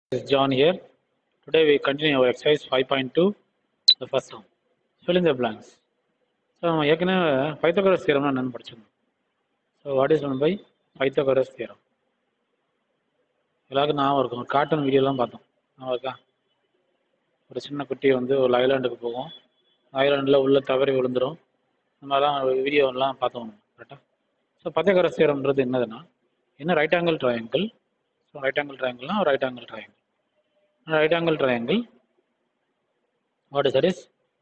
is John here. Today we continue our exercise 5.2, the first one. Fill in the blanks. So நம்ம ஏற்கனவே Pythagoras தியரம்னா என்னன்னு படிச்சிருந்தோம் so what is one by Pythagoras theorem எல்லாருக்கும் ஞாபகம் இருக்கும் ஒரு கார்ட்டூன் வீடியோலாம் பார்த்தோம் ஞாபகம் இருக்கா ஒரு சின்ன குட்டி வந்து ஒரு ஐலாண்டுக்கு போகும் ஐலாண்டில் உள்ள தவறி விழுந்துடும் இந்த மாதிரிலாம் வீடியோலாம் பார்த்தோம் கரெக்டாக ஸோ பைத்தகரஸ் தியரம்ன்றது என்னதுன்னா என்ன right angle triangle so right angle ட்ரையாங்கிள்னா right angle triangle right angle triangle what is that is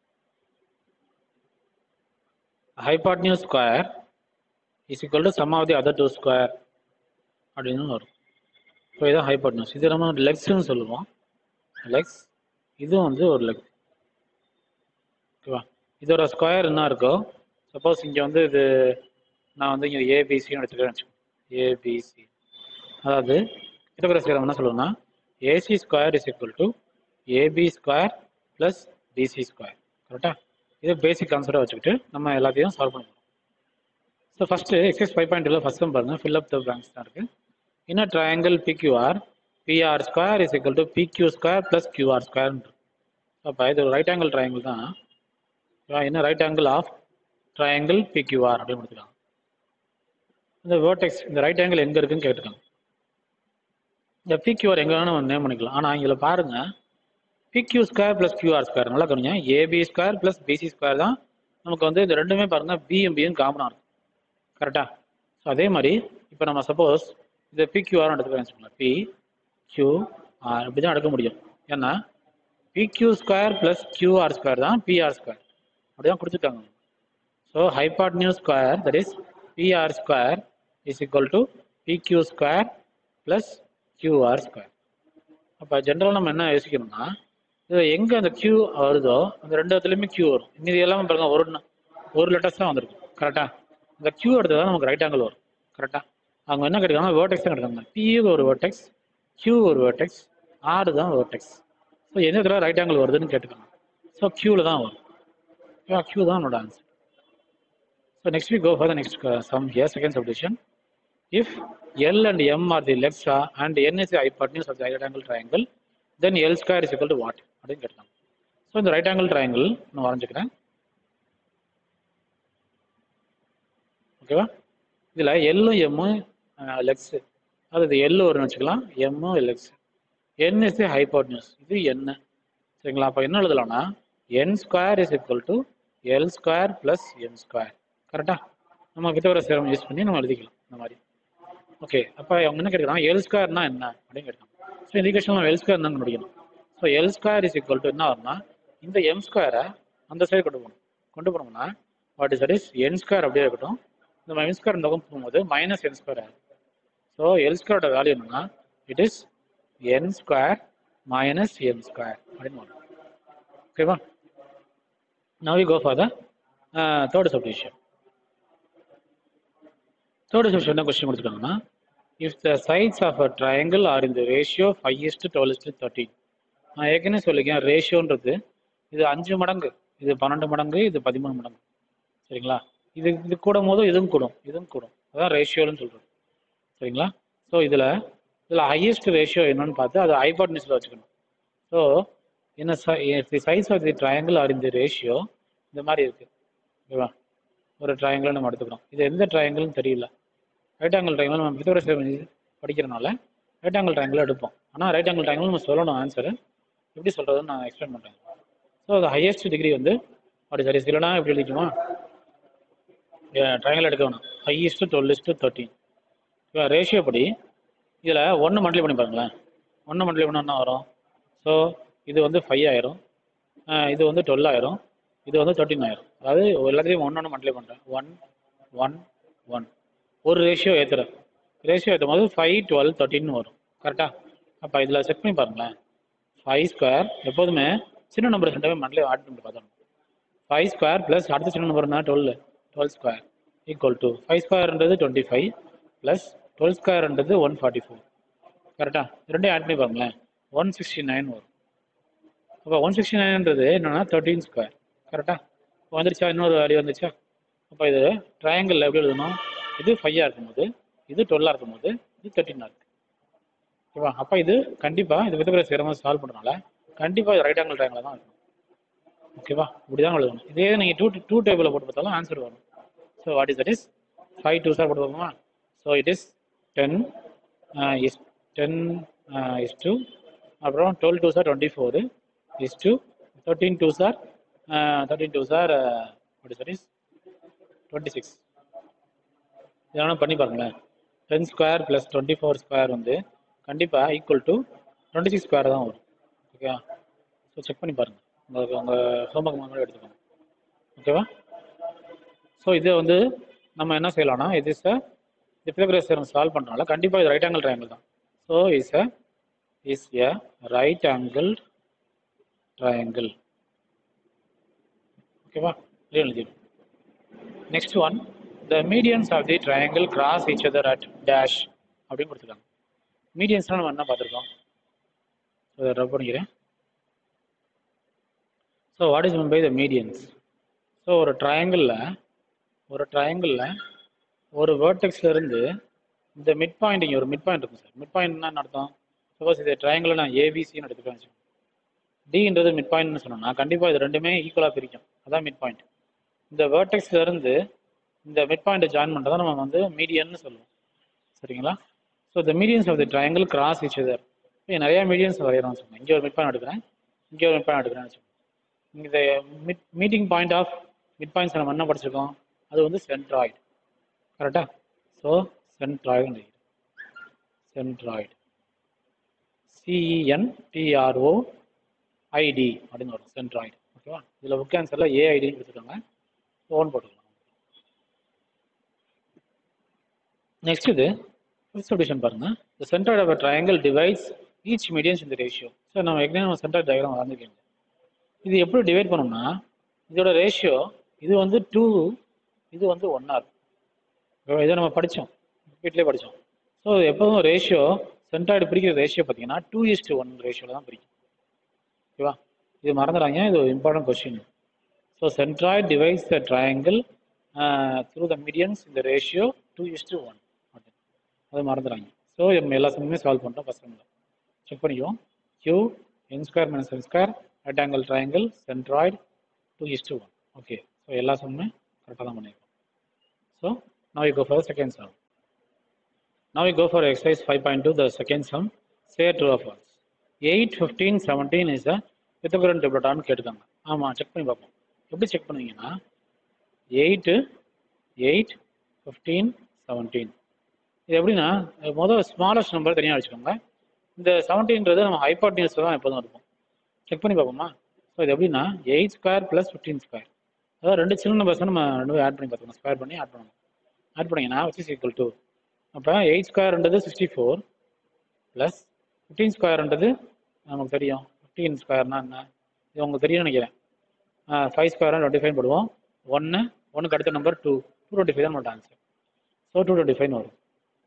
hypotenuse square is equal to sum of the other two square அப்படின்னு வரும் ஸோ இதான் ஹைபாட்னஸ் இது நம்ம லெக்ஸ்ன்னு சொல்லுவோம் லெக்ஸ் இதுவும் வந்து ஒரு லெக் ஓகேவா இதோட ஸ்கொயர் என்ன இருக்கோ சப்போஸ் இங்கே வந்து இது நான் வந்து இங்கே ஏபிசின்னு எடுத்துக்கிறேன் வச்சுக்கோங்க ஏபிசி அதாவது இருக்கிற சேரம் என்ன சொல்லுவேன்னா AC square is equal to AB square plus BC square கரெக்டா இது பேசிக் கான்செப்டாக வச்சுக்கிட்டு நம்ம எல்லாத்தையும் சால்வ் பண்ண போகிறோம் so first exercise five point டூவில் ஃபஸ்ட் பாருங்கள் ஃபில் அப் த பேங்க்ஸ் தான் இருக்குது இன்னும் triangle PQR PR square is equal to PQ square plus QR square அப்போ இது ரைட் ஆங்கிள் ட்ரையாங்கிள் தான் என்ன right angle of triangle PQR அப்படின்னு கொடுத்துருக்காங்க இந்த வேர்டெக்ஸ் இந்த ரைட் ஆங்கிள் எங்கே இருக்குன்னு கேட்டுருக்காங்க இந்த பிக்யூஆர் எங்கே வேணும் நம்ம நேம் பண்ணிக்கலாம் ஆனால் இதில் பாருங்க PQ square plus QR square நல்லா கவனிங்க AB square plus BC square தான் நமக்கு வந்து இந்த ரெண்டுமே பாருங்க பிஎம் பிஎம் காமனாக இருக்கும் கரெக்டாக ஸோ அதே மாதிரி இப்போ நம்ம சப்போஸ் இதை பிக்யூஆர் எடுத்துக்கிறேன் வச்சுக்கோங்களேன் பி கியூ ஆர் இப்படி தான் எடுக்க முடியும் ஏன்னா PQ square plus QR square தான் பிஆர் ஸ்கொயர் அப்படி தான் கொடுத்துருக்காங்க so hypotenuse square that is PR square is equal to PQ square plus QR square அப்போ ஜென்ரலாக நம்ம என்ன யோசிக்கணும்னா இது எங்கே அந்த கியூ வருதோ அந்த ரெண்டு இடத்துலையுமே கியூ வரும் மீதி எல்லாமே பாருங்க ஒரு ந- ஒரு லெட்டர்ஸ் தான் வந்திருக்கும் கரெக்டாக இந்த கியூ எடுத்தது தான் நமக்கு ரைட் ஆங்கிள் வரும் கரெக்டாக அவங்க என்ன கிடைக்காங்க வேர்டெக்ஸ் தான் கிடைக்காங்க பி ஒரு வேர்டெக்ஸ் கியூ ஒரு வேர்டெக்ஸ் ஆறு தான் வேர்டெக்ஸ் ஸோ எந்த இடத்துல ரைட் ஆங்கிள் வருதுன்னு கேட்டுக்காங்க ஸோ கியூவில் தான் வரும் கியூ தான் என்னோட answer so next week go for the next sum here second subdivision If L and M are the legs uh, and N is the hypotenuse of the right angle triangle, then L square is equal to what? அப்படின்னு கேட்கலாம் so இந்த right angle triangle நான் வரைஞ்சிக்கிறேன் ஓகேவா இதில் எல்லும் எம்மும் legs அதாவது எல்லு வரும்னு வச்சுக்கலாம் எம்மும் Lex N is the ஹைபோட்னியூஸ் இது என்ன சரிங்களா அப்போ என்ன எழுதலாம்னா N square is equal to L square plus M square கரெக்டாக நம்ம கிட்ட சேரம் யூஸ் பண்ணி நம்ம எழுதிக்கலாம் இந்த மாதிரி ஓகே அப்போ அவங்க என்ன கேட்குறாங்க எல் ஸ்கொயர்னா என்ன அப்படின்னு கேட்குறாங்க ஸோ இந்த ஈக்குவேஷன் நம்ம எல் ஸ்கொயர் என்னன்னு முடிக்கணும் so L square is equal to என்ன வரும்னா இந்த எம் ஸ்கொயரை அந்த சைடு கொண்டு போகணும் கொண்டு போனோம்னா what is that is N square அப்படியே இருக்கட்டும் இந்த எம் ஸ்கொயர் இந்த பக்கம் போகும்போது மைனஸ் என் ஸ்கொயர் ஆகும் ஸோ எல் ஸ்கொயரோட வேல்யூ என்னன்னா it is N square minus M square அப்படின்னு வரும் ஓகேவா now we go for the uh, third subdivision third section என்ன கொஸ்டின் கொடுத்துருக்காங்கன்னா if the sides of a triangle are இந்த ratio five is to twelve is to thirteen நான் ஏற்கனவே சொல்லிக்கேன் ரேஷியோன்றது இது அஞ்சு மடங்கு இது பன்னெண்டு மடங்கு இது பதிமூணு மடங்கு சரிங்களா இது இது கூடும் போதும் இதுவும் கூடும் இதுவும் கூடும் அதான் ரேஷியோன்னு சொல்கிறது சரிங்களா ஸோ இதில் இதில் ஹையஸ்ட் ரேஷியோ என்னன்னு பார்த்து அது ஹைபாட்னிஸில் வச்சுக்கணும் ஸோ என்ன தி சைஸ் ஆஃப் தி ட்ரையாங்கிள் ஆர் இந்த ரேஷியோ இந்த மாதிரி இருக்குது ஓகேவா ஒரு ட்ரையாங்கிளை நம்ம எடுத்துக்கிறோம் இது எந்த ட்ரையாங்கிள்னு தெரியல ரைட் ஆங்கிள் ட்ரையாங்கிள் நம்ம பித்தோரஸ் படிக்கிறனால ரைட் ஆங்கிள் ட்ரையாங்கிள் எடுப்போம் ஆனால் ரைட் ஆங்கிள் ட்ரையாங்கிள் நம்ம சொல்லணும் ஆன்சரு எப்படி சொல்கிறதுன்னு நான் எக்ஸ்பிளைன் பண்ணுறேன் ஸோ அது ஹையஸ்ட் டிகிரி வந்து அப்படி சரி இல்லைனா எப்படி எழுதிக்குமா ட்ரையாங்கிள் எடுக்க வேணும் ஹையஸ்ட்டு டுவெல் தேர்ட்டின் ரேஷியோ படி இதில் ஒன்று மல்டிப்ளை பண்ணி பாருங்களேன் ஒன்று மல்டிப்ளை பண்ணால் என்ன வரும் ஸோ இது வந்து ஃபைவ் ஆயிரும் அஹ் இது வந்து டுவெல் ஆயிரும் இது வந்து தேர்ட்டின் ஆயிரும் அதாவது எல்லாத்தையும் ஒன்று ஒன்று மல்டிப்ளை பண்ணுறேன் ஒன் ஒன் ஒன் ஒரு ரேஷியோ ஏற்றுறேன் ரேஷியோ ஏற்றும் போது ஃபைவ் டுவெல் தேர்ட்டின்னு வரும் கரெக்டாக அப்போ இதில் செக் பண்ணி பாருங்களேன் ஃபைவ் ஸ்கொயர் எப்போதுமே சின்ன நம்பர் ரெண்டாவே மண்டலே ஆட் பண்ணி பார்த்தோம் ஃபைவ் ஸ்கொயர் ப்ளஸ் அடுத்த சின்ன நம்பர்னா twelve twelve square equal to five ஸ்கொயர்ன்றது டுவெண்ட்டி ஃபைவ் ப்ளஸ் டுவெல் ஸ்கொயர்ன்றது ஒன் ஃபார்ட்டி ஃபோர் கரெக்டாக ரெண்டையும் ஆட் பண்ணி பாருங்களேன் ஒன் சிக்ஸ்டி நைன் வரும் அப்போ ஒன் சிக்ஸ்டி நைன்ன்றது என்னன்னா தேர்ட்டீன் ஸ்கொயர் கரெக்டாக வந்துருச்சா இன்னொரு வேல்யூ வந்துச்சா அப்போ இது ட்ரையாங்கிள் எப்படி எழுதணும் இது ஃபைவாக இருக்கும்போது இது டுவெல்லாக இருக்கும்போது இது தேர்ட்டினாக இருக்கு ஓகேவா அப்போ இது கண்டிப்பாக இது வித்துக்கிற சிரமம் சால்வ் பண்ணுறனால கண்டிப்பாக இது ரைட் ஆங்கிள் ட்ரையாங்கில் தான் இருக்கும் ஓகேவா இப்படி தான் எழுதணும் இதே நீங்கள் டூ டூ டேபிளில் போட்டு பார்த்தாலும் ஆன்சர் வரும் so what is that is five two சார் போட்டு பார்ப்போமா so it is ten is ten is two அப்புறம் டுவெல் டூ சார் twenty four is two thirteen two சார் தேர்ட்டீன் டூ சார் what is that is twenty six இதெல்லாம் பண்ணி பாருங்களேன் ten square plus twenty four square வந்து கண்டிப்பாக equal to twenty six square தான் வரும் ஓகேவா ஸோ செக் பண்ணி பாருங்கள் உங்களுக்கு உங்கள் ஹோம்ஒர்க் மாதிரி எடுத்துக்கோங்க ஓகேவா ஸோ இது வந்து நம்ம என்ன செய்யலாம்னா இது இஸ் இந்த பித்தகரஸ் தேரம் சால்வ் பண்ணுறனால கண்டிப்பாக இது ரைட் ஆங்கிள் ட்ரையாங்கிள் தான் so is a is a right angle triangle ஓகேவா எழுதி next one the medians of the triangle cross each other at dash அப்படின்னு கொடுத்துருக்காங்க மீடியன்ஸ்னால் நம்ம என்ன பார்த்துருக்கோம் ஸோ ரப் பண்ணிக்கிறேன் so what is mean by the medians so ஒரு ட்ரையாங்கிளில் ஒரு ட்ரையாங்கிளில் ஒரு வேர்டெக்ஸ்ல இருந்து இந்த மிட் பாயிண்ட் இங்கே ஒரு மிட் பாயிண்ட் இருக்கும் சார் மிட் பாயிண்ட்னா என்ன அர்த்தம் சப்போஸ் இது ட்ரையாங்கிள் நான் ஏபிசின்னு எடுத்துக்கிறேன் வச்சுக்கோங்க. டின்றது மிட் பாயிண்ட்னு சொன்னோம்னா கண்டிப்பாக இது ரெண்டுமே ஈக்குவலாக பிரிக்கும் அதான் மிட் பாயிண்ட் இந்த வேர்டெக்ஸ்ல இருந்து இந்த மிட் பாயிண்ட்டை ஜாயின் பண்ணுறதை நம்ம வந்து மீடியன்னு சொல்லுவோம் சரிங்களா so the medians of the triangle cross each other இப்போ நிறைய மீடியன்ஸ் வரைகிறோம் சொன்னேன் இங்கே ஒரு மிட் பாயிண்ட் எடுக்கிறேன் இங்கே ஒரு மிட் பாயிண்ட் எடுக்கிறேன்னு வச்சுக்கோங்க இந்த mid meeting point of mid points நம்ம என்ன படிச்சிருக்கோம் அது வந்து சென்ட்ராய்டு கரெக்டா so centroid centroid C E N T R O I D அப்படின்னு வரும் சென்ட்ராய்டு ஓகேவா இதில் புக் ஆன்சரில் ஏஐடின்னு கொடுத்துருக்காங்க ஓன் போட்டுக்கலாம் நெக்ஸ்ட் இது ஃபிஃப்த் சொல்யூஷன் பாருங்க the centroid of a triangle divides each medians in the ratio so நம்ம ஏற்கனவே நம்ம சென்ட்ராய்ட் டயக்ராம் வளர்ந்துருக்கீங்க இது எப்படி டிவைட் பண்ணோம்னா இதோட ரேஷியோ இது வந்து டூ இது வந்து ஒன் ஆர் இதை நம்ம படித்தோம் வீட்டிலே படித்தோம் ஸோ எப்போதும் ரேஷியோ சென்ட்ராய்டு பிரிக்கிற ரேஷியோ பார்த்தீங்கன்னா டூ இஸ்ட் ஒன் ரேஷியோவில் தான் பிரிக்கும் ஓகேவா இது மறந்துடாங்க இது ஒரு important question so centroid divides the triangle through the medians இந்த ரேஷியோ டூ இஸ்ட் ஒன் அது மறந்துடாங்க ஸோ நம்ம எல்லா சமயமே சால்வ் பண்ணிட்டோம் ஃபஸ்ட் டைமில் செக் பண்ணிக்குவோம் q n square minus n square right angle triangle centroid two is two one okay so எல்லா சம்மே கரெக்டாக தான் பண்ணியிருக்கோம் so now you go for the second sum now we go for exercise 5.2 the second sum say true or false 8 15 17 is a Pythagorean டெப்லட்டான்னு கேட்டுக்காங்க ஆமாம் check பண்ணி பார்ப்போம் எப்படி செக் பண்ணுவீங்கன்னா எயிட்டு எயிட் ஃபிஃப்டீன் செவன்டீன் இது எப்படின்னா முதல் ஸ்மாலஸ்ட் நம்பர் தனியாக வச்சுக்கோங்க இந்த செவன்டீன்றது நம்ம ஹைபாட்னியஸ் தான் எப்போதும் இருக்கும் செக் பண்ணி பார்ப்போமா ஸோ இது எப்படின்னா eight square plus fifteen square அதாவது ரெண்டு சின்ன நம்பர்ஸ் நம்ம ரெண்டு ஆட் பண்ணி பார்த்துக்கணும் ஸ்கொயர் பண்ணி ஆட் பண்ணணும் ஆட் பண்ணிங்கன்னா விச் இஸ் ஈக்குவல் டு அப்போ எயிட் ஸ்கொயர்ன்றது சிக்ஸ்டி ஃபோர் ப்ளஸ் ஃபிஃப்டீன் ஸ்கொயர்ன்றது நமக்கு தெரியும் ஃபிஃப்டீன் ஸ்கொயர்னா என்ன இது உங்களுக்கு தெரியும்னு நினைக்கிறேன் ஃபைவ் ஸ்கொயர் டுவெண்ட்டி ஃபைவ் போடுவோம் ஒன்று ஒன்றுக்கு அடுத்த number two two twenty five தான் நம்மளோட ஆன்சர் ஸோ டூ டுவெண்ட்டி ஃபைவ்னு வரும்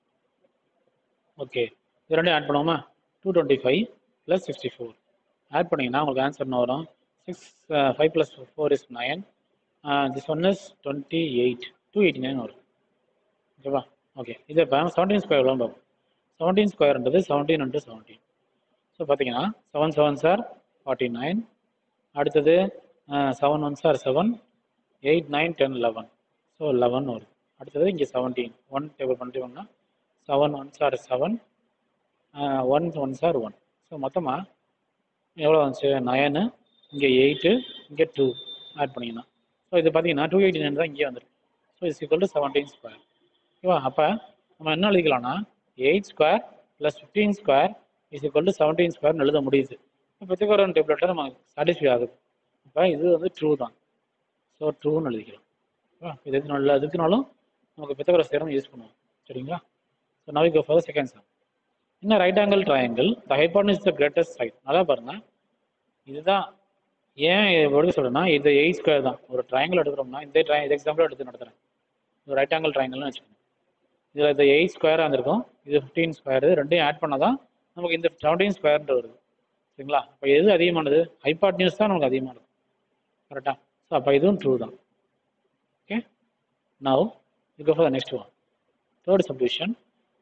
ஓகே இது ரெண்டும் ஆட் பண்ணுவோமா two twenty five plus sixty four add பண்ணிங்கன்னா உங்களுக்கு ஆன்சர் என்ன வரும் six five plus four is nine this one is twenty eight two eighty nine வரும் ஓகேவா ஓகே இது இப்போ செவன்டீன் ஸ்கொயர் எவ்வளோ பார்ப்போம் செவன்டீன் ஸ்கொயர்ன்றது செவன்டீன் இன்ட்டு செவன்டீன் ஸோ பார்த்தீங்கன்னா செவன் செவன் சார் ஃபார்ட்டி நைன் அடுத்தது செவன் ஒன் சார் seven eight nine ten eleven so eleven வரும் அடுத்தது இங்கே செவன்டீன் ஒன் டேபிள் பண்ணிட்டோம்னா செவன் ஒன் சார் seven one one sir one so மொத்தமாக எவ்வளோ வந்துச்சு நயனு இங்கே எயிட்டு இங்கே டூ ஆட் பண்ணிங்கன்னா ஸோ இது பார்த்தீங்கன்னா டூ எயிட்டி நைன் தான் இங்கே வந்துருக்கு so is equal to seventeen square ஓகேவா அப்போ நம்ம என்ன எழுதிக்கலாம்னா eight square plus fifteen square is equal to seventeen ஸ்கொயர்னு எழுத முடியுது இப்போ பித்தகோரன் டேப்லெட்டில் நம்ம சாட்டிஸ்ஃபை ஆகுது அப்போ இது வந்து ட்ரூ தான் ஸோ ட்ரூன்னு எழுதிக்கலாம் ஓகேவா இது எது நல்ல எதுக்குனாலும் நமக்கு பித்தகோரஸ் தேரம் யூஸ் பண்ணுவோம் சரிங்களா so now we go for second sum என்ன right angle triangle the hypotenuse is the greatest side நல்லா பாருங்க இதுதான் ஏன் எப்படி சொல்றேன்னா இது எயிட் ஸ்கொயர் தான் ஒரு ட்ரையாங்கிள் எடுக்கிறோம்னா இந்த ட்ரை இது எக்ஸாம்பிள் எடுத்து நடத்துறேன் இது ரைட் ஆங்கிள் ட்ரையாங்கிள்னு வச்சுக்கோங்க இதில் இந்த எயிட் ஸ்கொயராக இருந்திருக்கும் இது ஃபிஃப்டீன் ஸ்கொயர் ரெண்டையும் ஆட் பண்ணால் தான் நமக்கு இந்த செவன்டீன் ஸ்கொயர்ன்ற வருது சரிங்களா அப்போ எது அதிகமானது ஹைபார்ட்னியூஸ் தான் நமக்கு அதிகமானது கரெக்டா ஸோ அப்போ இதுவும் ட்ரூ தான் okay now you go for the next one third subdivision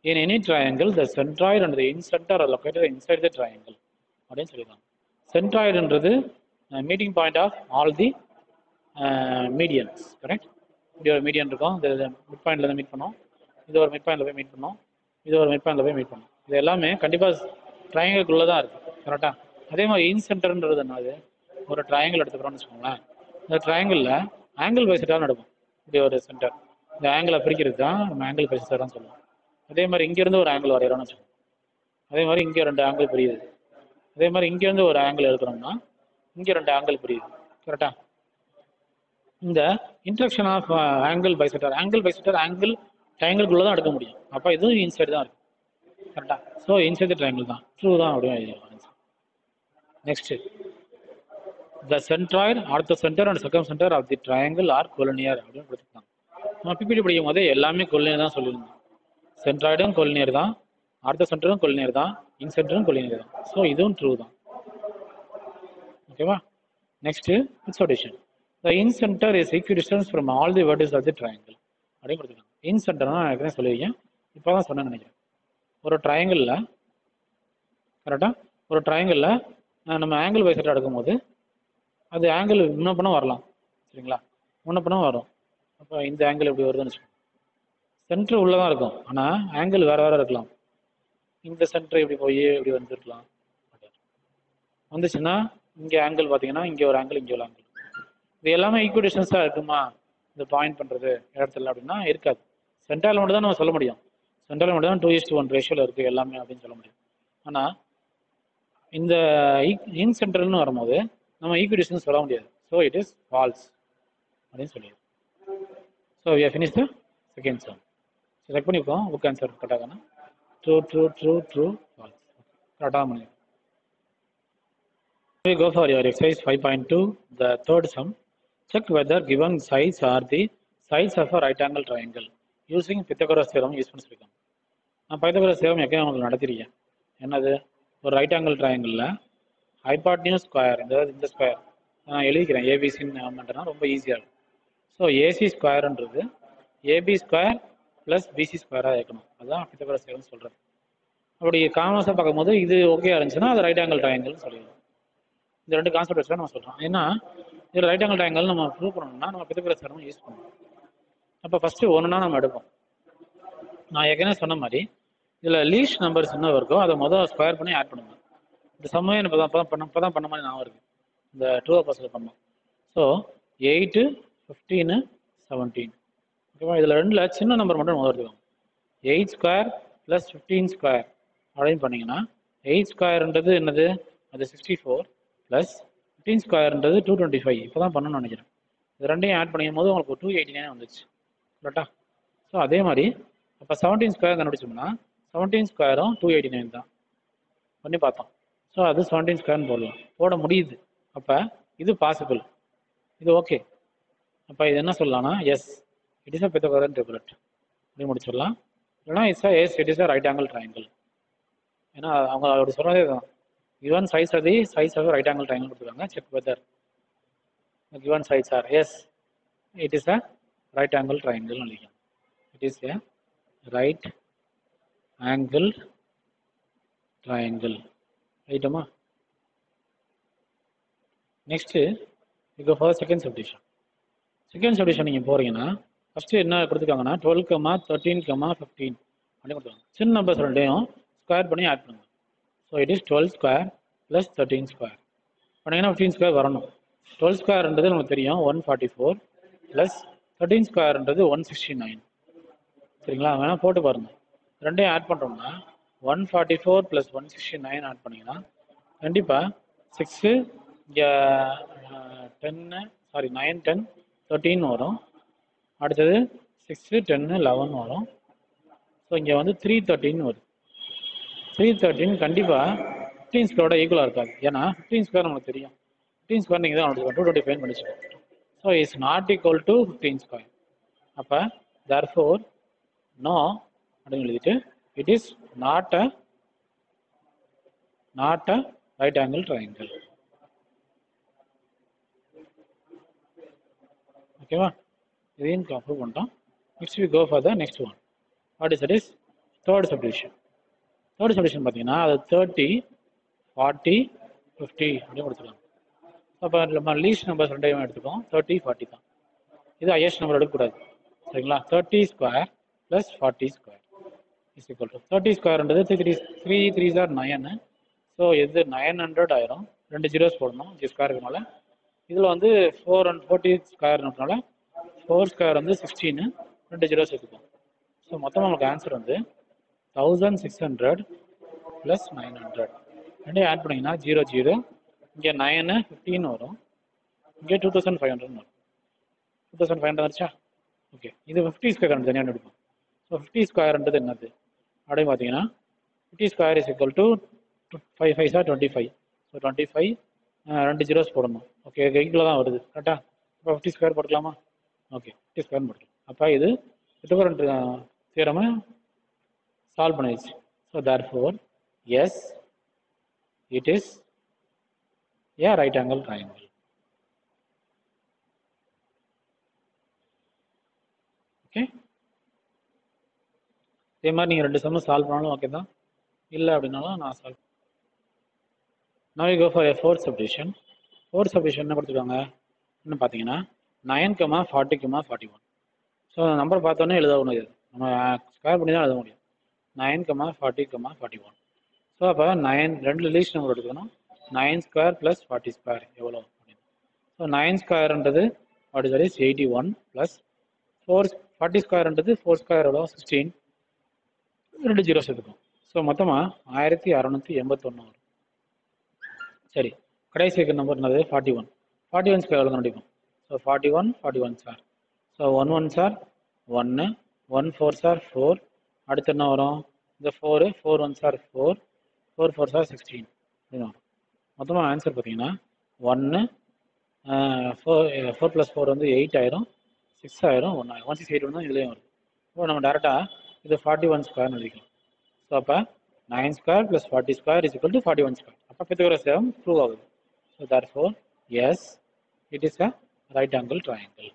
in any triangle the centroid and the incenter are located inside the triangle அப்படின்னு சொல்லியிருக்காங்க சென்ட்ராய்டுன்றது meeting point of all the medians correct இப்படி ஒரு median இருக்கும் இந்த mid பாயிண்ட்ல தான் meet பண்ணோம் இது ஒரு மிட் பாயிண்ட்ல போய் மீட் பண்ணோம் இது ஒரு மிட் பாயிண்ட்ல போய் மீட் பண்ணோம் இது எல்லாமே கண்டிப்பாக ட்ரையாங்கிள்குள்ளே தான் இருக்கு கரெக்டாக அதே மாதிரி இன் சென்டர்ன்றது என்னது ஒரு ட்ரையாங்கிள் எடுத்துக்கிறோம்னு வச்சுக்கோங்களேன் இந்த ட்ரையாங்கிளில் ஆங்கிள் பைசெட்டாக நடக்கும் இப்படி ஒரு சென்டர் இந்த ஆங்கிளை பிரிக்கிறது தான் நம்ம ஆங்கிள் பைசெட்டாக சொல்லுவோம் அதே மாதிரி இங்கேருந்து ஒரு ஆங்கிள் வரைகிறோம்னு வச்சுக்கோங்க அதே மாதிரி இங்கே ரெண்டு ஆங்கிள் பிரியுது அதே மாதிரி இங்கேருந்து ஒரு ஆங்கிள் எடுக்கிறோம்னா இங்கே ரெண்டு ஆங்கிள் பிரியுது கரெக்டா இந்த intersection of angle bisector angle bisector angle ட்ரையாங்கிள்குள்ளே தான் எடுக்க முடியும் அப்போ இதுவும் இன்சைடு தான் இருக்கு கரெக்டா ஸோ இன்சைடு ட்ரையாங்கிள் தான் ட்ரூ தான் அப்படின்னு next the centroid are the centre and circumcentre of the triangle are collinear அப்படின்னு கொடுத்துருக்காங்க நம்ம பிபிடி படிக்கும் போதே எல்லாமே கொலினியர் தான் சொல்லியிருந்தோம் சென்ட்ராய்டும் கொலினியர் தான் ஆர்த்த சென்டரும் கொலினியர் தான் இன் சென்டரும் கொலினியர் தான் ஸோ இதுவும் ட்ரூ தான் ஓகேவா next it's the incentre is equidistant from all the vertices of the triangle அப்படின்னு கொடுத்துருக்காங்க இன் சென்டர்னா நான் ஏற்கனவே சொல்லியிருக்கேன் இப்போ தான் சொன்னேன்னு நினைக்கிறேன் ஒரு ட்ரையாங்கிளில் கரெக்டாக ஒரு ட்ரையாங்கிளில் நம்ம ஆங்கிள் வைசட்டாக எடுக்கும்போது அது ஆங்கிள் முன்ன பண்ண வரலாம் சரிங்களா முன்ன பண்ண வரும் அப்போ இந்த ஆங்கிள் எப்படி வருதுன்னு வச்சுக்கோங்க சென்டர் உள்ளே தான் இருக்கும் ஆனால் ஆங்கிள் வேறு வேறு இருக்கலாம் இந்த சென்டர் இப்படி போய் இப்படி வந்துருக்கலாம் வந்துச்சுன்னா இங்கே ஆங்கிள் பார்த்தீங்கன்னா இங்கே ஒரு ஆங்கிள் இங்கே ஒரு ஆங்கிள் இது எல்லாமே ஈக்குவல் டிஸ்டன்ஸாக இருக்குமா இந்த பாயிண்ட் பண்ணுறது இடத்துல அப்படின்னா இருக்காது சென்ட்ரல் மட்டும் தான் நம்ம சொல்ல முடியும் சென்ட்ரல் மட்டும் தான் டூ இஸ்ட் ஒன் ரேஷியோவில் இருக்குது எல்லாமே அப்படின்னு சொல்ல முடியும் ஆனால் இந்த இன் சென்ட்ரல்னு வரும்போது நம்ம ஈக்குவல் டிஸ்டன்ஸ் சொல்ல முடியாது ஸோ இட் இஸ் ஃபால்ஸ் அப்படின்னு சொல்லிடுது so we finish the second sum select பண்ணிப்போம் புக் ஆன்சர் கரெக்டாக true true true true false கரெக்டாக பண்ணி We go for your exercise 5.2, the third sum. Check whether given sides are the sides of a right angle triangle using Pythagoras theorem use பண்ணி சொல்லியிருக்காங்க நான் பைத்தகரஸ் theorem எப்பயும் உங்களுக்கு நடத்திருக்கேன் என்னது ஒரு ரைட் ஆங்கிள் ட்ரையாங்கிளில் ஹைபாட்னியூஸ் ஸ்கொயர் இந்த இந்த ஸ்கொயர் நான் எழுதிக்கிறேன் ஏபிசின்னு ஆமாட்டேன்னா ரொம்ப ஈஸியாக இருக்கும் ஸோ ஏசி ஸ்கொயர்ன்றது ஏபி ஸ்கொயர் ப்ளஸ் பிசி ஸ்கொயராக இருக்கணும் அதுதான் பித்தகரஸ் தேரம் சொல்கிறது அப்படி காமர்ஸாக பார்க்கும்போது இது ஓகே இருந்துச்சுன்னா அது ரைட் ஆங்கிள் ட்ரையாங்கிள்னு சொல்லிடுவோம் இந்த ரெண்டு கான்செப்ட் வச்சு நம்ம சொல்கிறோம் ஏன்னா இதில் ரைட் ஆங்கிள் ட்ரையாங்கிள் நம்ம ப்ரூவ் பண்ணணும்னா நம்ம பித்தகரஸ் தேரம் யூஸ் பண்ணுவோம் அப்போ ஃபஸ்ட்டு ஒன்றுனா நம்ம எடுப்போம் நான் ஏற்கனவே சொன்ன மாதிரி இதில் லீஸ் நம்பர்ஸ் என்ன இருக்கோ அதை மொதல் ஸ்கொயர் பண்ணி ஆட் பண்ணுங்க இந்த சமயம் இப்போ தான் இப்போ தான் பண்ண இப்போ தான் பண்ண மாதிரி நான் இருக்கு இந்த டூ பர்சன்ட் பண்ணோம் ஸோ எயிட்டு ஃபிஃப்டீனு செவன்டீன் ஓகேவா இதில் ரெண்டில் சின்ன நம்பர் மட்டும் முதல் எடுத்துக்கோங்க eight square plus fifteen square அப்படின்னு பண்ணீங்கன்னா எயிட் ஸ்கொயர்ன்றது என்னது அது சிக்ஸ்டி ஃபோர் ப்ளஸ் ஃபிஃப்டீன் ஸ்கொயர்ன்றது டூ டுவெண்ட்டி ஃபைவ் இப்போ தான் பண்ணணும்னு நினைக்கிறேன் இது ரெண்டையும் ஆட் பண்ணிக்கும் போது உங்களுக்கு டூ எயிட்டி நைன் வந்துச்சு கரெக்டா ஸோ அதே மாதிரி அப்போ செவன்டீன் ஸ்கொயர் கண்டுபிடிச்சோம்னா செவன்டீன் ஸ்கொயரும் டூ எயிட்டி நைன் தான் பண்ணி பார்த்தோம் ஸோ அது செவன்டீன் ஸ்கொயர்னு போடலாம் போட முடியுது அப்போ இது பாசிபிள் இது ஓகே அப்போ இது என்ன சொல்லலாம்னா yes it is a Pythagorean triplet அப்படி முடிச்சிடலாம் இல்லைனா it's a yes it is a right angle triangle ஏன்னா அவங்க அப்படி சொன்னதே தான் கிவன் சைஸ் அது சைஸ் ஆஃப் ரைட் ஆங்கிள் ட்ரையாங்கிள் கொடுத்துருக்காங்க செக் வெதர் கிவன் சைஸ் are yes it is a right angle triangle நினைக்கிறேன் it is a right angle triangle ரைட்டுமா நெக்ஸ்ட்டு இப்போ for second subdivision second subdivision நீங்கள் போகிறீங்கன்னா ஃபஸ்ட்டு என்ன கொடுத்துருக்காங்கன்னா twelve comma thirteen comma fifteen அப்படின்னு கொடுத்துருக்காங்க சின்ன நம்பர்ஸ் ரெண்டையும் ஸ்கொயர் பண்ணி ஆட் பண்ணுங்க so it is twelve square plus thirteen square பண்ணிங்கன்னா ஃபிஃப்டீன் ஸ்கொயர் வரணும் டுவெல் ஸ்கொயர்ன்றது நமக்கு தெரியும் one forty four plus thirteen ஸ்கொயர்ன்றது ஒன் சிக்ஸ்டி நைன் சரிங்களா வேணால் போட்டு பாருங்கள் ரெண்டையும் ஆட் பண்ணுறோம்னா one forty four plus one sixty nine add பண்ணிங்கன்னா கண்டிப்பாக சிக்ஸு இங்கே டென்னு சாரி நைன் டென் தேர்ட்டின் வரும் அடுத்தது சிக்ஸு டென்னு லெவன் வரும் ஸோ இங்கே வந்து த்ரீ தேர்ட்டின் வருது த்ரீ தேர்ட்டின் கண்டிப்பாக ஃபிஃப்டீன் ஸ்கொயரோட ஈக்குவலாக இருக்காது ஏன்னா ஃபிஃப்டீன் ஸ்கொயர் நமக்கு தெரியும் ஃபிஃப்டீன் ஸ்கொயர் நீங்கள் தான் டூ டுவெண்ட்டி ஃபைவ் படிச்சுக்கோங்க so it's not equal to fifteen square அப்போ தேர் ஃபோர் நோ அப்படின்னு எழுதிட்டு it is not a not a right angle triangle ஓகேவா இதையும் அப்ரூவ் பண்ணிட்டோம் next we go for the next one what is it is third subdivision third subdivision பார்த்தீங்கன்னா அது thirty forty fifty அப்படின்னு கொடுத்துருக்காங்க அப்போ நம்ம லீஸ்ட் நம்பர்ஸ் ரெண்டையும் எடுத்துக்கோம் தேர்ட்டி ஃபார்ட்டி தான் இது ஹையஸ்ட் நம்பர் எடுக்கக்கூடாது சரிங்களா thirty square plus forty square is equal to thirty ஸ்கொயர்ன்றது த்ரீ த்ரீ த்ரீ த்ரீ சார் நயனு ஸோ இது நைன் ஹண்ட்ரட் ஆயிரும் ரெண்டு ஜீரோஸ் போடணும் ஜி ஸ்கொயருக்குனால இதில் வந்து ஃபோர் அண்ட் ஃபோர்ட்டி ஸ்கொயர்னால ஃபோர் ஸ்கொயர் வந்து சிக்ஸ்டீனு ரெண்டு ஜீரோஸ் எடுத்துக்கும் ஸோ மொத்தமாக நமக்கு ஆன்சர் வந்து thousand six hundred plus nine hundred ரெண்டையும் ஆட் பண்ணிங்கன்னா ஜீரோ ஜீரோ இங்கே நைனு ஃபிஃப்டின் வரும் இங்கே டூ தௌசண்ட் ஃபைவ் ஹண்ட்ரட் வரும் டூ தௌசண்ட் ஃபைவ் ஹண்ட்ரட் வந்துச்சா ஓகே இது ஃபிஃப்டி ஸ்கொயர் தனியாக எடுப்போம் ஸோ ஃபிஃப்டி ஸ்கொயர்ன்றது என்னது அப்படின்னு பார்த்தீங்கன்னா fifty square is equal to five five sir twenty five so twenty five ரெண்டு ஜீரோஸ் போடணும் ஓகே எயிட்டில் தான் வருது கரெக்டாக இப்போ ஃபிஃப்டி ஸ்கொயர் போட்டுக்கலாமா ஓகே ஃபிஃப்டி ஸ்கொயர் போட்டுக்கலாம் அப்போ இது டிஃபரண்ட் தியரமை சால்வ் பண்ணிடுச்சு so therefore yes it is a right angle triangle okay இதே மாதிரி நீங்கள் ரெண்டு சம்மு சால்வ் பண்ணாலும் ஓகே தான் இல்லை அப்படின்னாலும் நான் solve now you go for a fourth subdivision fourth subdivision என்ன கொடுத்துருக்காங்க என்ன பார்த்தீங்கன்னா nine comma forty comma forty one so number பார்த்தோன்னே எழுத முடியாது நம்ம ஸ்கொயர் பண்ணி தான் எழுத முடியும் nine comma forty comma forty one so அப்போ நைன் ரெண்டு லீஸ்ட் நம்பர் எடுத்துக்கணும் nine square plus forty square எவ்வளோ அப்படின்னு ஸோ நைன் ஸ்கொயர்ன்றது what is is eighty one plus four forty ஸ்கொயர்ன்றது ஃபோர் ஸ்கொயர் எவ்வளோ சிக்ஸ்டீன் ரெண்டு ஜீரோ சேர்த்துக்கும் ஸோ மொத்தமாக ஆயிரத்தி அறநூற்றி எண்பத்தொன்று வரும் சரி கடைசி இருக்கிற நம்பர் என்னது forty one forty one square எவ்வளோ கண்டுபிடிக்கும் so forty one forty one சார் ஸோ ஒன் ஒன் சார் ஒன்று ஒன் ஃபோர் சார் ஃபோர் அடுத்து என்ன வரும் இந்த ஃபோரு ஃபோர் ஒன் சார் four four four sir sixteen அப்படின்னு வரும் மொத்தமாக ஆன்சர் பார்த்தீங்கன்னா ஒன்று ஃபோர் ஃபோர் ப்ளஸ் ஃபோர் வந்து எயிட் ஆயிரும் சிக்ஸ் ஆயிரும் ஒன் ஆயிரம் ஒன் சிக்ஸ் எயிட் தான் இதுலேயும் வரும் இப்போ நம்ம டேரெக்டாக இது ஃபார்ட்டி ஒன் ஸ்கொயர்னு எழுதிக்கலாம் ஸோ அப்போ nine square plus forty square is equal to forty one square அப்போ பித்தகோரஸ் தேவம் ப்ரூவ் ஆகுது so therefore yes it is a right angle triangle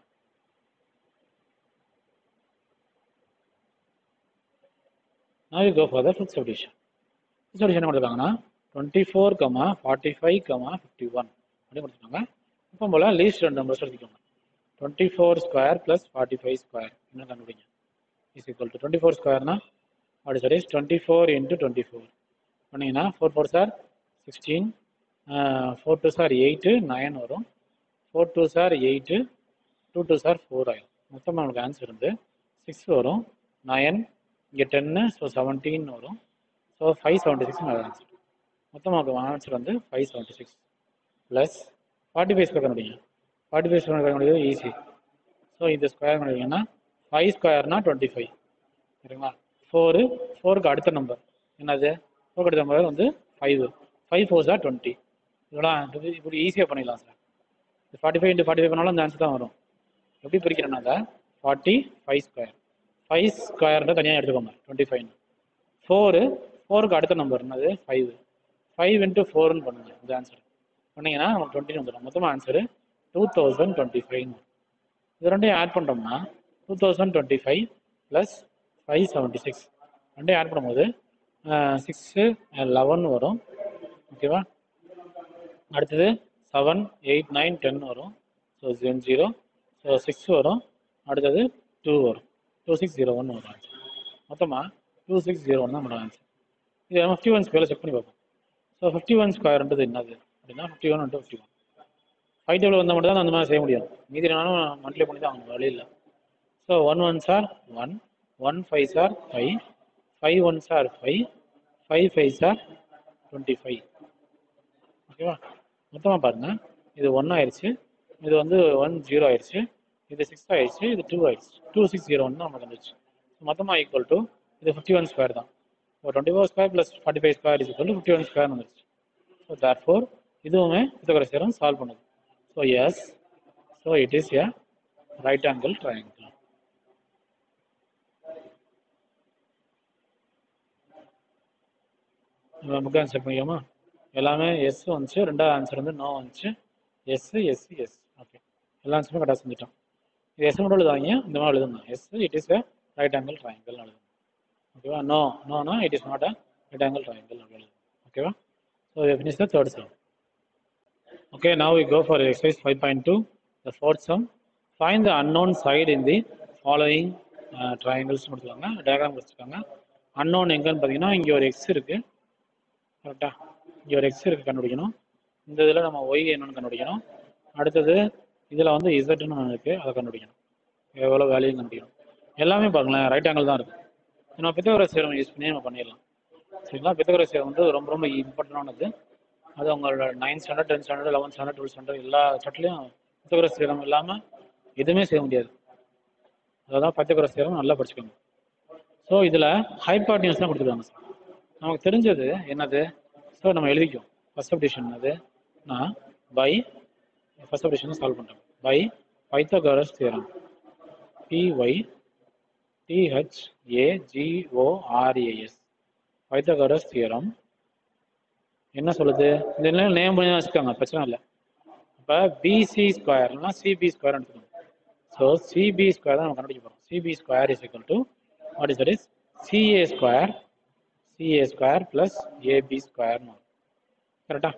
now you go for the fifth subdivision fifth subdivision என்ன கொடுத்துருக்காங்கன்னா twenty four comma forty five comma fifty one அப்படின்னு கொடுத்துருக்காங்க இப்போ போல் least ரெண்டு numbers எடுத்துக்கோங்க twenty four square plus forty five square என்ன கண்டுபிடிங்க is equal to twenty four ஸ்கொயர்னா what is is twenty four into twenty four பண்ணிங்கன்னா four four sir sixteen four two sir eight nine வரும் four two sir eight two two sir four ஆயிரும் மொத்தமாக நம்மளுக்கு answer வந்து six வரும் nine இங்கே டென்னு ஸோ செவன்டீன் வரும் so five seventy six answer மொத்தமாக நமக்கு ஆன்சர் வந்து five seventy six plus forty five square முடியும் ஃபார்ட்டி ஃபைவ் ஸ்கொயர் பண்ண முடியாது ஈஸி ஸோ இந்த ஸ்கொயர் பண்ணிங்கன்னா ஃபைவ் ஸ்கொயர்னா டுவெண்ட்டி ஃபைவ் சரிங்களா ஃபோரு ஃபோருக்கு அடுத்த நம்பர் என்னது ஃபோருக்கு அடுத்த நம்பர் வந்து ஃபைவ் ஃபைவ் ஃபோர் சார் டுவெண்ட்டி இதெல்லாம் இது இப்படி ஈஸியாக பண்ணிடலாம் சார் forty five into forty five பண்ணாலும் இந்த ஆன்சர் தான் வரும் எப்படி பிரிக்கிறேன்னா ஃபார்ட்டி ஃபைவ் ஸ்கொயர் ஃபைவ் ஸ்கொயர்ன்ற தனியாக எடுத்துக்கோங்க டுவெண்ட்டி ஃபைவ் ஃபோரு ஃபோருக்கு அடுத்த நம்பர் என்னது ஃபைவ் ஃபைவ் இன்ட்டு ஃபோர்னு பண்ணுங்க இந்த ஆன்சர் பண்ணீங்கன்னா நமக்கு டுவெண்ட்டி வந்துடும் மொத்தமாக ஆன்சரு டூ தௌசண்ட் டுவெண்ட்டி ஃபைவ்னு இது ரெண்டையும் ஆட் பண்ணுறோம்னா two thousand twenty five plus five seventy six ரெண்டையும் ஆட் பண்ணும்போது சிக்ஸு லெவன் வரும் ஓகேவா அடுத்தது செவன் எயிட் நைன் டென் வரும் so zero zero so six வரும் அடுத்தது டூ வரும் டூ சிக்ஸ் ஜீரோ ஒன் வரும் ஆன்சர் மொத்தமாக டூ சிக்ஸ் ஜீரோ ஒன் தான் நம்மளோட ஆன்சர் இது நம்ம ஃபிஃப்டி ஒன் ஸ்கொயரில் செக் பண்ணி பார்ப்போம் ஸோ ஃபிஃப்டி ஒன் ஸ்கொயர்ன்றது என்னது அப்படின்னா fifty one into fifty one five table வந்தால் மட்டும் தான் அந்த மாதிரி செய்ய முடியும் மீதி நானும் மல்டிப்ளை பண்ணி தான் அவங்க வழி இல்லை so one one sir one one five சார் ஃபைவ் ஃபைவ் ஒன் சார் five five five sir twenty five ஓகேவா மொத்தமாக பாருங்கள் இது ஒன் ஆயிடுச்சு இது வந்து ஒன் ஜீரோ ஆயிடுச்சு இது சிக்ஸ் ஆயிடுச்சு இது டூ ஆயிடுச்சு டூ சிக்ஸ் ஜீரோ ஒன் நமக்கு வந்துச்சு மொத்தமாக ஈக்குவல் டு இது ஃபிஃப்டி ஒன் ஸ்கொயர் தான் இப்போ twenty four square plus forty five square is equal to fifty one square வந்துருச்சு ஸோ தேர் ஃபோர் இதுவுமே பித்தகர சேரம் சால்வ் பண்ணுது so yes so it is a right angle triangle book answer பண்ணிக்கோமா எல்லாமே yes வந்துச்சு ரெண்டாவது answer வந்து no வந்துச்சு S S S okay எல்லா ஆன்சருமே கரெக்டாக செஞ்சுட்டோம் இது எஸ் மட்டும் எழுதாங்க இந்த மாதிரி எழுதுங்க yes it is a right angle triangle எழுதுங்க ஓகேவா no no it is not a right angle triangle அப்படின்னு ஓகேவா so finish the third sum Okay, now we go for exercise 5.2, the fourth sum. Find the unknown side in the following uh, triangles கொடுத்துருக்காங்க diagram கொடுத்துருக்காங்க unknown எங்கன்னு பார்த்தீங்கன்னா இங்கே ஒரு X இருக்கு கரெக்டா இங்கே ஒரு எக்ஸ் இருக்கு கண்டுபிடிக்கணும் இந்த இதில் நம்ம ஒய் என்னன்னு கண்டுபிடிக்கணும் அடுத்தது இதில் வந்து இசட்னு ஒன்று இருக்கு அதை கண்டுபிடிக்கணும் எவ்வளோ வேல்யூ கண்டுபிடிக்கணும் எல்லாமே பாருங்களேன் ரைட் ஆங்கிள் தான் இருக்கு நம்ம பித்தகரஸ் சேரம் யூஸ் பண்ணி நம்ம பண்ணிடலாம் சரிங்களா பித்தகரஸ் சேரம் வந்து ரொம்ப ரொம்ப இம்பார்ட்டண்டானது அது உங்களோட ninth standard tenth standard eleventh standard twelfth standard எல்லா சட்டிலையும் பித்தகரஸ் சேரம் இல்லாமல் எதுவுமே செய்ய முடியாது அதான் பைத்தகரஸ் சேரம் நல்லா படிச்சுக்கோங்க ஸோ இதில் ஹைபாட்னியஸ் தான் கொடுத்துருக்காங்க சார் நமக்கு தெரிஞ்சது என்னது ஸோ நம்ம எழுதிக்குவோம் ஃபர்ஸ்ட் அப்டிஷன் என்னது நான் பை ஃபர்ஸ்ட் அப்டிஷன் சால்வ் பண்ணுறேன் பை பைத்தகரஸ் தேரம் பிஒய் டிஹெச்ஏஜிஓஆர்ஏஎஸ் பைத்தகரஸ் தியரம் என்ன சொல்லுது இந்த நிலையில் நேம் பண்ணி தான் வச்சுக்கோங்க பிரச்சனை இல்லை அப்போ பிசி ஸ்கொயர்னா சிபி ஸ்கொயர் எடுத்துக்கோங்க ஸோ சிபி ஸ்கொயர் தான் நம்ம கண்டுபிடிக்க போகிறோம் CB square is equal to what is that is CA square CA square plus AB ஸ்கொயர்னு கரெக்டா